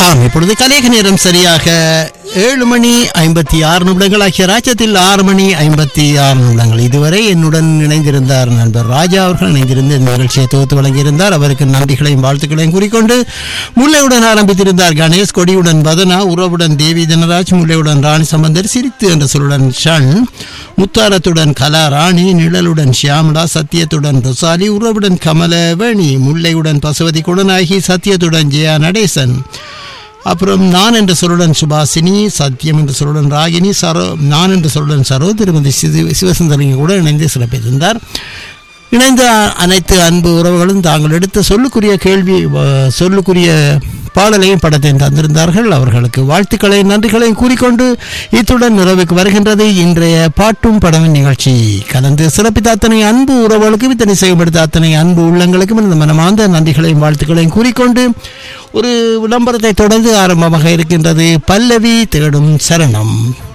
ஆம் இப்பொழுது கலேக நேரம் சரியாக ஏழு மணி ஐம்பத்தி ஆறு நிமிடங்கள் ஆகிய ராஜ்யத்தில் ஆறு மணி ஐம்பத்தி ஆறு நிமிடங்கள் இதுவரை என்னுடன் இணைந்திருந்தார் நண்பர் ராஜா அவர்கள் இணைந்திருந்து இந்த நிகழ்ச்சியை தொகுத்து வழங்கியிருந்தார் அவருக்கு நன்றிகளையும் வாழ்த்துக்களையும் கூறிக்கொண்டு முல்லையுடன் ஆரம்பித்திருந்தார் கணேஷ் கொடியுடன் வதனா உறவுடன் தேவி தனராஜ் முல்லையுடன் ராணி சம்பந்தர் சிரித்து என்ற சொல்லுடன் ஷன் முத்தாரத்துடன் கலா ராணி நிழலுடன் ஷியாமலா சத்தியத்துடன் ரொசாலி உறவுடன் கமலவேணி முல்லையுடன் பசுவதி குடனாகி சத்தியத்துடன் ஜெயா நடேசன் அப்புறம் நான் என்ற சொல்லுடன் சுபாசினி சத்தியம் என்ற சொல்லுடன் ராகினி சரோ நான் என்ற சொல்லுடன் சரோ திருமதி சிது சிவசுந்தரிங்க கூட இணைந்து சிறப்பித்திருந்தார் இணைந்த அனைத்து அன்பு உறவுகளும் தாங்கள் எடுத்த சொல்லுக்குரிய கேள்வி அஹ், சொல்லுக்குரிய பாடலையும் படத்தையும் தந்திருந்தார்கள் அவர்களுக்கு வாழ்த்துக்களையும் நன்றிகளையும் கூறிக்கொண்டு இத்துடன் நிறைவுக்கு வருகின்றது இன்றைய பாட்டும் படமும் நிகழ்ச்சி கலந்து சிறப்பித்த அத்தனை அன்பு உறவுகளுக்கும் இத்தனை செய்யப்படுத்த அத்தனை அன்பு உள்ளங்களுக்கும் இந்த மனமார்ந்த நன்றிகளையும் வாழ்த்துக்களையும் கூறிக்கொண்டு ஒரு விளம்பரத்தை தொடர்ந்து ஆரம்பமாக இருக்கின்றது பல்லவி தேடும் சரணம்